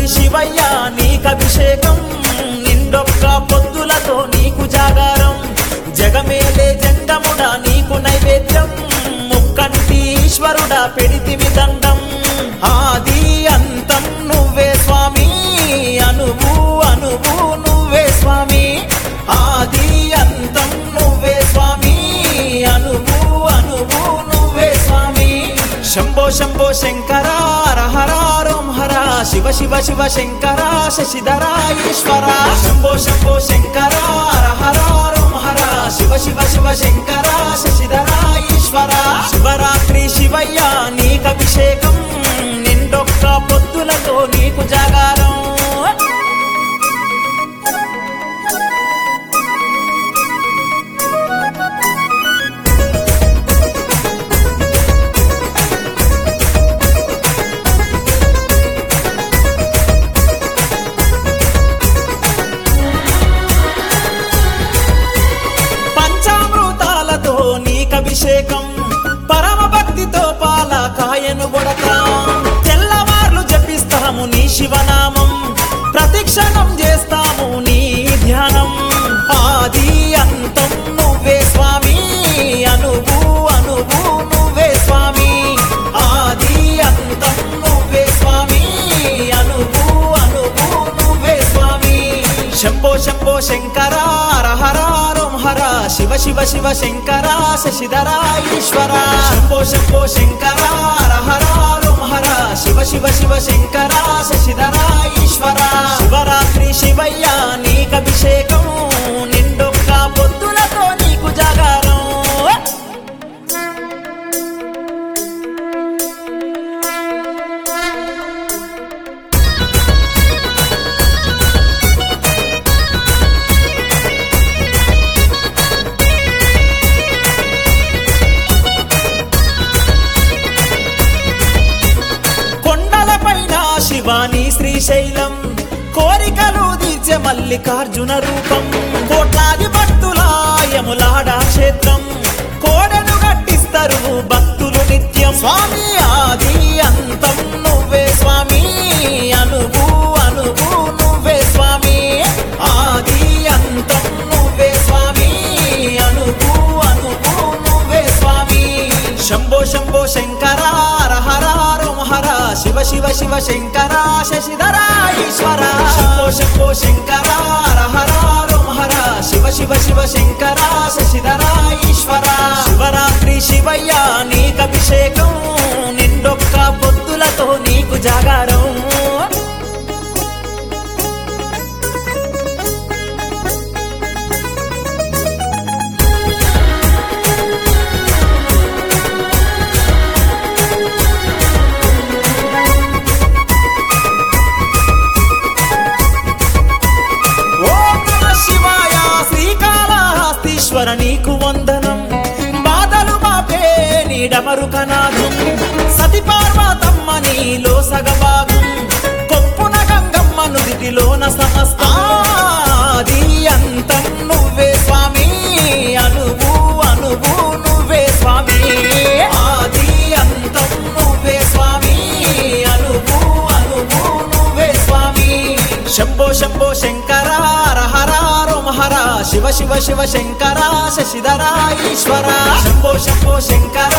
శివయ్య నీకభిషేకం నిండొక్క పొద్దులతో నీకు జాగారం జగమేలే జంగముడా నీకు నైవేద్యం ముక్కంటి ఈశ్వరుడా పెడితివి దండం ఆది అంతం నువ్వే స్వామి అనువు అనువు నువ్వే స్వామి ఆది అంతం నువ్వే స్వామి అనువు అనువు నువ్వే స్వామి శంభో శంభో శంకర హరారోం హర శివ శివ శివ శంకర శశిధర ఈశ్వర శంభో శంభో శంకర హరారోం హర శివ శివ శివ శంకర శశిధర ఈశ్వర శివరాత్రి శివయ్య నీకభిషేకం నిండొక్క పొద్దులతో నీకు జాగారం పంచామృతాలతో నీకభిషేకం పరమ భక్తితో పాల కాయను కొడతాం తెల్లవార్లు జపిస్తాము నీ శివనామం ప్రతిక్షణం చేస్తాము నీ ధ్యానం ఆది అంతం నువ్వే స్వామి అనువు అనువు నువ్వే స్వామి ఆది అంతం నువ్వే స్వామి అనువు అనువు నువ్వే స్వామి శంభో శంభో శంకర హరారోం హర శివ శివ శివ శంకర శశిధర ఈశ్వర శంభో శంభో శంకర హరారోం హర శివ శివ శివ శంకర శశిధర ఈశ్వర శివరాత్రి శివయ్య నీకభిషేకం నిండొక్క పొద్దులతో నీకు జాగారం కొండలపైన శివాని శ్రీశైలం కోరికలు తీర్చే మల్లికార్జున రూపం కోట్లాది భక్తుల యములాడా క్షేత్రం కోడను గట్టిస్తారు భక్తులు నిత్యం స్వామి ఆది అంతం నువ్వే స్వామి అనువు అనువు నువ్వే స్వామి ఆది అంతం నువ్వే స్వామి అనువు అనువు నువ్వే స్వామి శంభో శంభో శంకర హరారోం హర శివ శివ శివ శంకర శశిధర ఈశ్వర శంభో శంభో శంకర హరారోం హర శివ శివ శివ శంకర శశిధర ఈశ్వర శివరాత్రి శివయ్య నీకభిషేకం నిండొక్క పొద్దులతో నీకు జాగారం ఓం నమః శివాయ శ్రీకాళహస్తీశ్వర నీకు వందనం బాధలు మాపే నీడమరు కనాదం సతి పార్వతమ్మ నీలో సగభాగం కొప్పున గంగమ్మ నుదిటిలోన సమస్తాది అంతం నువ్వే స్వామి అనువు అనువు నువ్వే స్వామి ఆది అంతం నువ్వే స్వామి అనువు అనువు నువ్వే స్వామి శంభో శంభో శంకర హరారోం హర శివ శివ శివ శంకర శశిధర ఈశ్వర శంభో శంభో శంకర